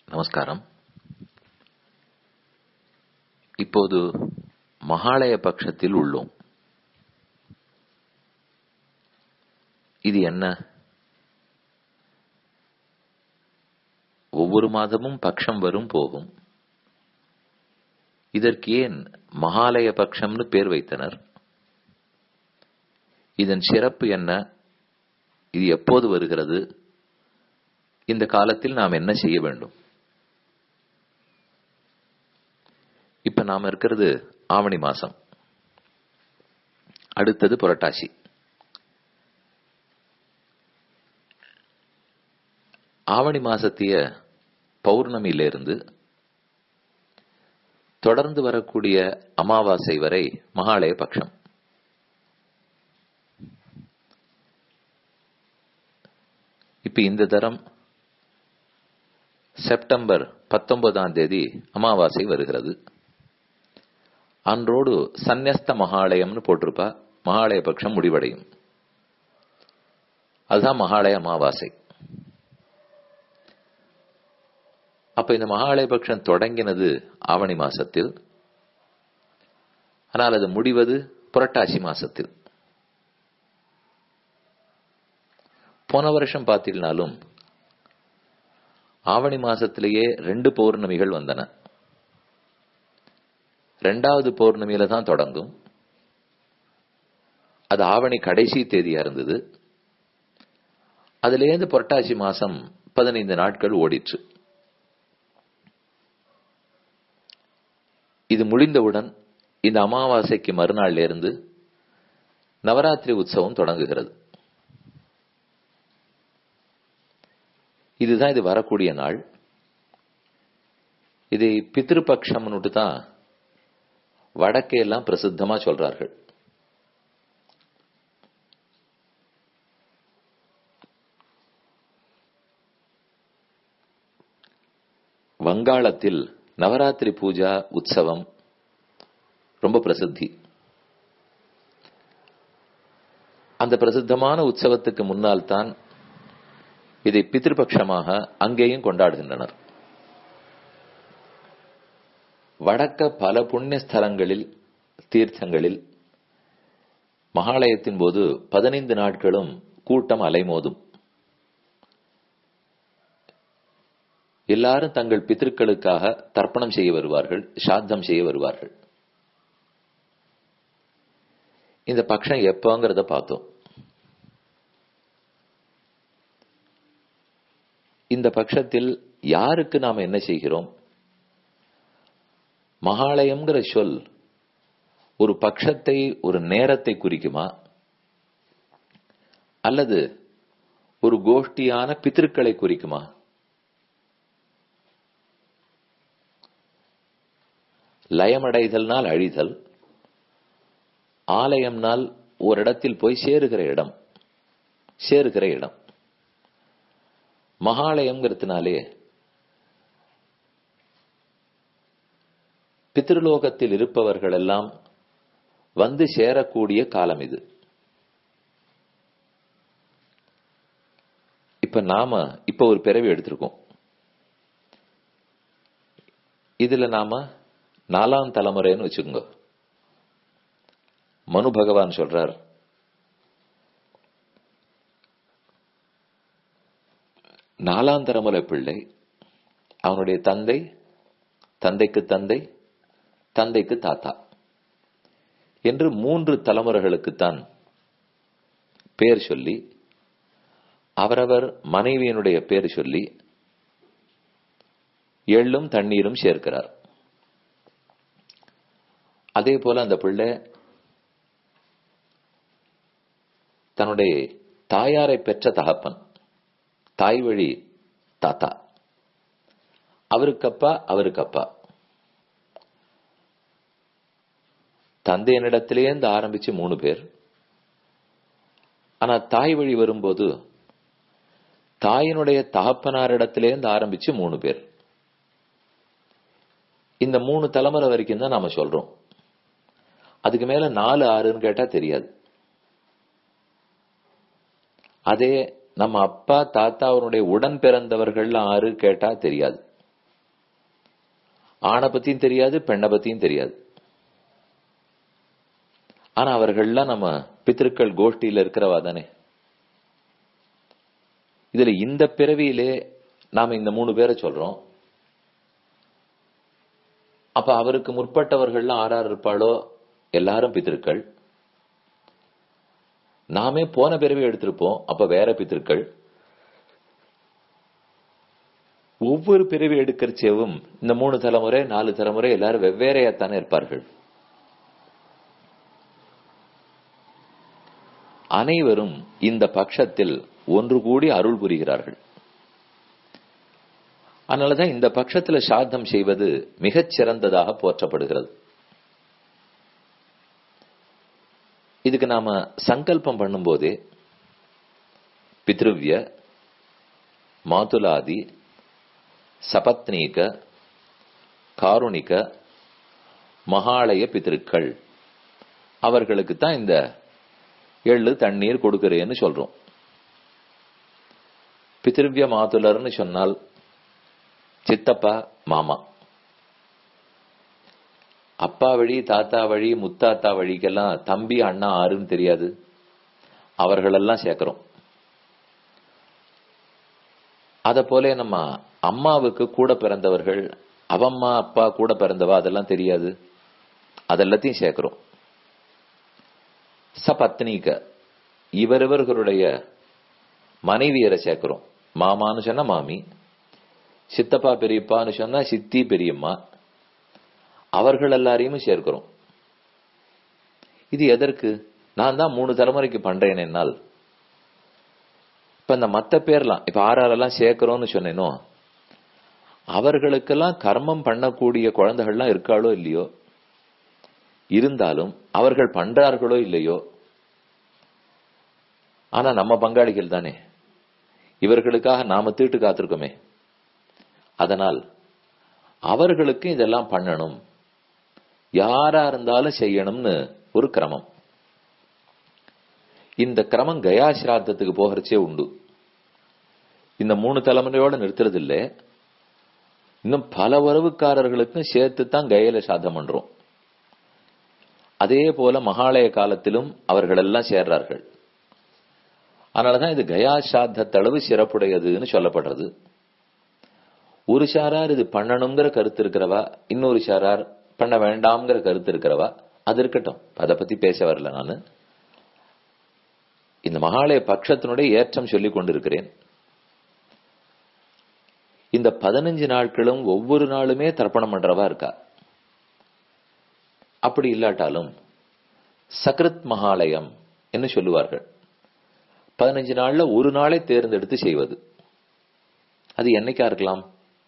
நமஸ்காரம் இப்போது மகாலய பட்சத்தில் உள்ளோம் இது என்ன ஒவ்வொரு மாதமும் பட்சம் வரும் போகும் இதற்கு ஏன் மகாலய பட்சம்னு பேர் வைத்தனர் இதன் சிறப்பு என்ன இது எப்போது வருகிறது இந்த காலத்தில் நாம் என்ன செய்ய வேண்டும் இப்ப நாம இருக்கிறது ஆவணி மாசம் அடுத்தது புரட்டாசி ஆவணி மாசத்திய பௌர்ணமியிலிருந்து தொடர்ந்து வரக்கூடிய அமாவாசை வரை மகாலய பட்சம் இப்ப இந்த தரம் செப்டம்பர் பத்தொன்பதாம் தேதி அமாவாசை வருகிறது அன்றோடு சந்நியஸ்த மகாலயம்னு போட்டிருப்பா மகாலய பட்சம் முடிவடையும் அதுதான் மகாலய அமாவாசை அப்ப இந்த மகாலய பட்சம் தொடங்கினது ஆவணி மாசத்தில் ஆனால் அது முடிவது புரட்டாசி மாசத்தில் போன வருஷம் பார்த்தீங்கனாலும் ஆவணி மாசத்திலேயே ரெண்டு பௌர்ணமிகள் வந்தன ரெண்டாவது பௌர்ணமியில தான் தொடங்கும் அது ஆவணி கடைசி தேதியா இருந்தது அதுலேருந்து புரட்டாசி மாசம் பதினைந்து நாட்கள் ஓடிற்று இது முடிந்தவுடன் இந்த அமாவாசைக்கு மறுநாள்ல இருந்து நவராத்திரி உற்சவம் தொடங்குகிறது இதுதான் இது வரக்கூடிய நாள் இதை பித்ருபக்ஷம்னுட்டு தான் வடக்கே எல்லாம் பிரசித்தமா சொல்றார்கள் வங்காளத்தில் நவராத்திரி பூஜா உற்சவம் ரொம்ப பிரசித்தி அந்த பிரசித்தமான உற்சவத்துக்கு முன்னால் தான் இதை பிதிருபட்சமாக அங்கேயும் கொண்டாடுகின்றனர் வடக்க பல புண்ணிய ஸ்தலங்களில் தீர்த்தங்களில் மகாலயத்தின் போது பதினைந்து நாட்களும் கூட்டம் அலைமோதும் எல்லாரும் தங்கள் பித்திருக்களுக்காக தர்ப்பணம் செய்ய வருவார்கள் சாத்தம் செய்ய வருவார்கள் இந்த பட்சம் எப்போங்கிறத பார்த்தோம் இந்த பட்சத்தில் யாருக்கு நாம என்ன செய்கிறோம் மகாலயம்ங்கிற சொல் ஒரு பட்சத்தை ஒரு நேரத்தை குறிக்குமா அல்லது ஒரு கோஷ்டியான பித்திருக்களை குறிக்குமா லயமடைதல்னால் அழிதல் ஆலயம்னால் ஒரு இடத்தில் போய் சேருகிற இடம் சேருகிற இடம் மகாலயம்ங்கிறதுனாலே பித்ருலோகத்தில் இருப்பவர்கள் எல்லாம் வந்து சேரக்கூடிய காலம் இது இப்ப நாம இப்ப ஒரு பிறவி எடுத்திருக்கோம் இதுல நாம நாலாம் தலைமுறைன்னு வச்சுக்கோங்க மனு பகவான் சொல்றார் நாலாம் தலைமுறை பிள்ளை அவனுடைய தந்தை தந்தைக்கு தந்தை தந்தைக்கு தாத்தா என்று மூன்று தலைமுறைகளுக்குத்தான் பேர் சொல்லி அவரவர் மனைவியினுடைய பேர் சொல்லி எள்ளும் தண்ணீரும் சேர்க்கிறார் அதே போல அந்த பிள்ளை தன்னுடைய தாயாரை பெற்ற தகப்பன் தாய் வழி தாத்தா அவருக்கப்பா அவருக்கப்பா தந்தையனிடத்திலேருந்து ஆரம்பிச்சு மூணு பேர் ஆனா தாய் வழி வரும்போது தாயினுடைய தகப்பனாரிடத்திலேருந்து ஆரம்பிச்சு மூணு பேர் இந்த மூணு தலைமுறை வரைக்கும் தான் நாம சொல்றோம் அதுக்கு மேல நாலு ஆறுன்னு கேட்டா தெரியாது அதே நம்ம அப்பா தாத்தா அவருடைய உடன் பிறந்தவர்கள் ஆறு கேட்டா தெரியாது ஆணை பத்தியும் தெரியாது பெண்ணை பத்தியும் தெரியாது ஆனா அவர்கள்லாம் நம்ம பித்திருக்கள் கோஷ்டியில இருக்கிறவா தானே இதுல இந்த பிறவியிலே நாம இந்த மூணு பேரை சொல்றோம் அப்ப அவருக்கு முற்பட்டவர்கள்லாம் ஆறார் இருப்பாளோ எல்லாரும் பித்திருக்கள் நாமே போன பிறவி எடுத்திருப்போம் அப்ப வேற பித்திருக்கள் ஒவ்வொரு பிறவி எடுக்கிறச்சேவும் இந்த மூணு தலைமுறை நாலு தலைமுறை எல்லாரும் வெவ்வேறையாத்தானே இருப்பார்கள் அனைவரும் இந்த பட்சத்தில் ஒன்று கூடி அருள் புரிகிறார்கள் அதனாலதான் இந்த பட்சத்துல சாத்தம் செய்வது மிகச் சிறந்ததாக போற்றப்படுகிறது இதுக்கு நாம சங்கல்பம் பண்ணும்போதே பித்ருவிய மாதுலாதி சபத்னீக காருணிக மகாலய பித்திருக்கள் அவர்களுக்கு தான் இந்த எள்ளு தண்ணீர் கொடுக்கிறேன்னு சொல்றோம் பித்திருவிய மாதுலர்னு சொன்னால் சித்தப்பா மாமா அப்பா வழி தாத்தா வழி முத்தாத்தா வழிக்கெல்லாம் தம்பி அண்ணா ஆறுன்னு தெரியாது அவர்களெல்லாம் சேர்க்கிறோம் அத போல நம்ம அம்மாவுக்கு கூட பிறந்தவர்கள் அவம்மா அப்பா கூட பிறந்தவா அதெல்லாம் தெரியாது அதெல்லாத்தையும் சேர்க்கிறோம் சபத்னீக இவரவர்களுடைய மனைவியரை சேர்க்கிறோம் மாமான்னு சொன்னா மாமி சித்தப்பா பெரியப்பான்னு சொன்னா சித்தி பெரியம்மா அவர்கள் எல்லாரையும் சேர்க்கிறோம் இது எதற்கு நான் தான் மூணு தலைமுறைக்கு பண்றேன் என்னால் இப்ப இந்த மத்த பேர்லாம் இப்ப ஆறாரெல்லாம் சேர்க்கிறோம்னு சொன்னேனோ அவர்களுக்கெல்லாம் கர்மம் பண்ணக்கூடிய குழந்தைகள்லாம் இருக்காளோ இல்லையோ இருந்தாலும் அவர்கள் பண்றார்களோ இல்லையோ ஆனா நம்ம பங்காளிகள் தானே இவர்களுக்காக நாம தீட்டு காத்திருக்கோமே அதனால் அவர்களுக்கு இதெல்லாம் பண்ணணும் யாரா இருந்தாலும் செய்யணும்னு ஒரு கிரமம் இந்த கிரமம் கயா சிராத்தத்துக்கு போகிறச்சே உண்டு இந்த மூணு தலைமுறையோட நிறுத்துறது இல்லை இன்னும் பல உறவுக்காரர்களுக்கும் சேர்த்து தான் கயல சாதம் பண்றோம் அதே போல மகாலய காலத்திலும் அவர்கள் எல்லாம் சேர்றார்கள் அதனாலதான் இது கயா சாத்தத்தளவு சிறப்புடையதுன்னு சொல்லப்படுறது ஒரு சாரார் இது பண்ணணுங்கிற கருத்து இருக்கிறவா இன்னொரு சாரார் பண்ண வேண்டாம்ங்கிற கருத்து இருக்கிறவா அது இருக்கட்டும் அதை பத்தி பேச வரல நானு இந்த மகாலய பட்சத்தினுடைய ஏற்றம் சொல்லிக் கொண்டிருக்கிறேன் இந்த பதினஞ்சு நாட்களும் ஒவ்வொரு நாளுமே தர்ப்பணம் பண்றவா இருக்கா அப்படி இல்லாட்டாலும் சக்ரத் மகாலயம் என்று சொல்லுவார்கள் பதினஞ்சு நாள்ல ஒரு நாளை தேர்ந்தெடுத்து செய்வது அது என்னைக்கா இருக்கலாம்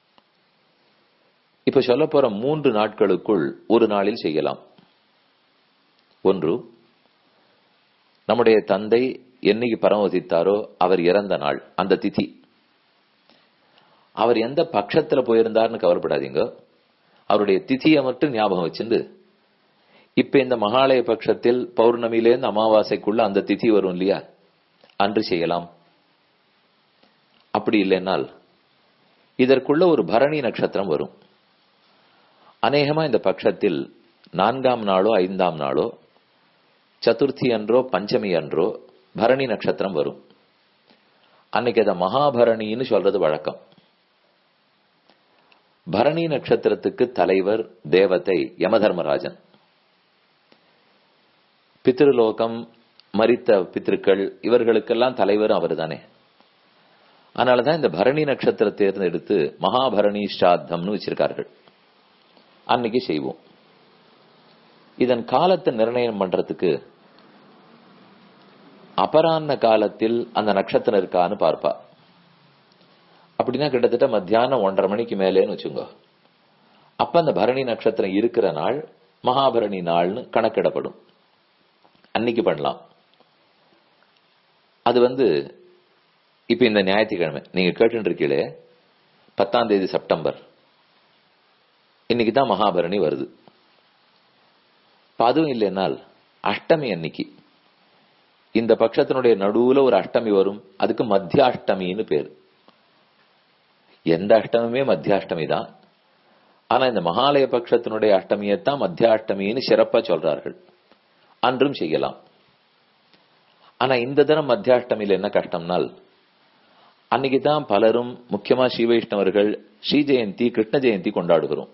இப்ப சொல்ல போற மூன்று நாட்களுக்குள் ஒரு நாளில் செய்யலாம் ஒன்று நம்முடைய தந்தை என்னைக்கு பரமவதித்தாரோ அவர் இறந்த நாள் அந்த திதி அவர் எந்த பட்சத்துல போயிருந்தார்னு கவலைப்படாதீங்க அவருடைய திதியை மட்டும் ஞாபகம் வச்சிருந்து இப்ப இந்த மகாலய பட்சத்தில் பௌர்ணமியிலேருந்து அமாவாசைக்குள்ள அந்த திதி வரும் இல்லையா அன்று செய்யலாம் அப்படி இல்லைன்னால் இதற்குள்ள ஒரு பரணி நட்சத்திரம் வரும் அநேகமா இந்த பட்சத்தில் நான்காம் நாளோ ஐந்தாம் நாளோ சதுர்த்தி அன்றோ பஞ்சமி அன்றோ பரணி நட்சத்திரம் வரும் அன்னைக்கு அதை மகாபரணின்னு சொல்றது வழக்கம் பரணி நட்சத்திரத்துக்கு தலைவர் தேவதை யமதர்மராஜன் பித்ருலோகம் மரித்த பித்திருக்கள் இவர்களுக்கெல்லாம் தலைவரும் அவர் தானே அதனாலதான் இந்த பரணி நட்சத்திர தேர்ந்தெடுத்து மகாபரணி ஸ்ராத்தம்னு வச்சிருக்கார்கள் அன்னைக்கு செய்வோம் இதன் காலத்தை நிர்ணயம் பண்றதுக்கு அபராண்ண காலத்தில் அந்த நட்சத்திரம் இருக்கான்னு பார்ப்பா அப்படின்னா கிட்டத்தட்ட மத்தியானம் ஒன்றரை மணிக்கு மேலேன்னு வச்சுங்க அப்ப அந்த பரணி நட்சத்திரம் இருக்கிற நாள் மகாபரணி நாள்னு கணக்கிடப்படும் அன்னைக்கு பண்ணலாம் அது வந்து இப்ப இந்த ஞாயிற்றுக்கிழமை நீங்க கேட்டு இருக்கீங்களே பத்தாம் தேதி செப்டம்பர் இன்னைக்கு தான் மகாபரணி வருது அதுவும் இல்லைனால் அஷ்டமி அன்னைக்கு இந்த பட்சத்தினுடைய நடுவுல ஒரு அஷ்டமி வரும் அதுக்கு மத்தியாஷ்டமின்னு பேர் எந்த அஷ்டமியுமே மத்தியாஷ்டமி தான் ஆனா இந்த மகாலய பட்சத்தினுடைய அஷ்டமியைத்தான் மத்தியாஷ்டமின்னு சிறப்பா சொல்றார்கள் அன்றும் செய்யலாம் ஆனா இந்த தினம் மத்தியாஷ்டமியில என்ன கஷ்டம்னால் அன்னைக்கு தான் பலரும் முக்கியமா ஸ்ரீ வைஷ்ணவர்கள் ஸ்ரீ ஜெயந்தி கிருஷ்ண ஜெயந்தி கொண்டாடுகிறோம்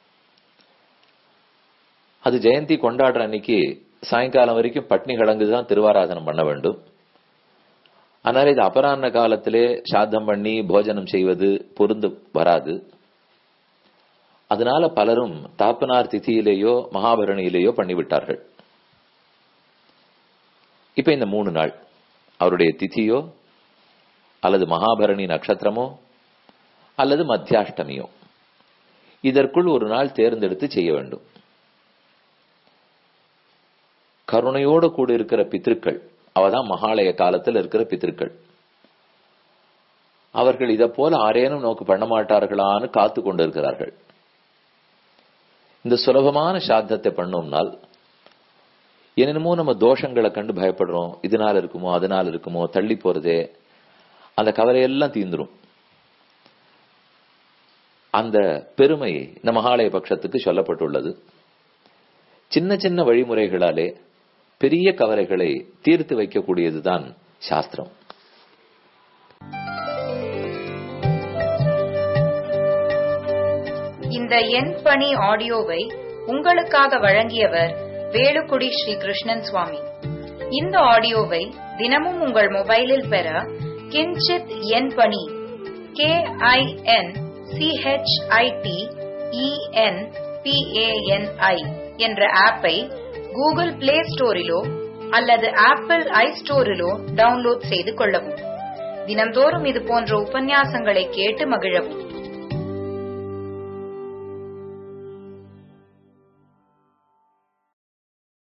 அது ஜெயந்தி கொண்டாடுற அன்னைக்கு சாயங்காலம் வரைக்கும் பட்னி கிடங்குதான் திருவாராதனம் பண்ண வேண்டும் அதனால இது அபராண்ண காலத்திலே சாத்தம் பண்ணி போஜனம் செய்வது பொருந்து வராது அதனால பலரும் தாப்பனார் திதியிலேயோ மகாபரணியிலேயோ பண்ணிவிட்டார்கள் இப்ப இந்த மூணு நாள் அவருடைய திதியோ அல்லது மகாபரணி நட்சத்திரமோ அல்லது மத்தியாஷ்டமியோ இதற்குள் ஒரு நாள் தேர்ந்தெடுத்து செய்ய வேண்டும் கருணையோடு கூட இருக்கிற பித்திருக்கள் அவதான் மகாலய காலத்தில் இருக்கிற பித்திருக்கள் அவர்கள் இதை போல ஆரேனும் நோக்கு பண்ண மாட்டார்களான்னு காத்து கொண்டிருக்கிறார்கள் இந்த சுலபமான சாத்தத்தை பண்ணோம்னால் என்னென்னமோ நம்ம தோஷங்களை கண்டு பயப்படுறோம் இதனால இருக்குமோ அதனால இருக்குமோ தள்ளி போறதே அந்த கவலையெல்லாம் தீந்துரும் அந்த பெருமை இந்த மகாலய பட்சத்துக்கு சொல்லப்பட்டுள்ளது சின்ன சின்ன வழிமுறைகளாலே பெரிய கவலைகளை தீர்த்து வைக்கக்கூடியதுதான் சாஸ்திரம் இந்த என் பணி ஆடியோவை உங்களுக்காக வழங்கியவர் வேலுக்குடி ஸ்ரீ கிருஷ்ணன் சுவாமி இந்த ஆடியோவை தினமும் உங்கள் மொபைலில் பெற கிஞ்சித் என் பணி கே ஐ என் சிஹெச்ஐடி இஎன் பிஏஎன்ஐ என்ற ஆப்பை கூகுள் பிளே ஸ்டோரிலோ அல்லது ஆப்பிள் ஐ ஸ்டோரிலோ டவுன்லோட் செய்து கொள்ளவும் தினம்தோறும் இது போன்ற உபன்யாசங்களை கேட்டு மகிழவும்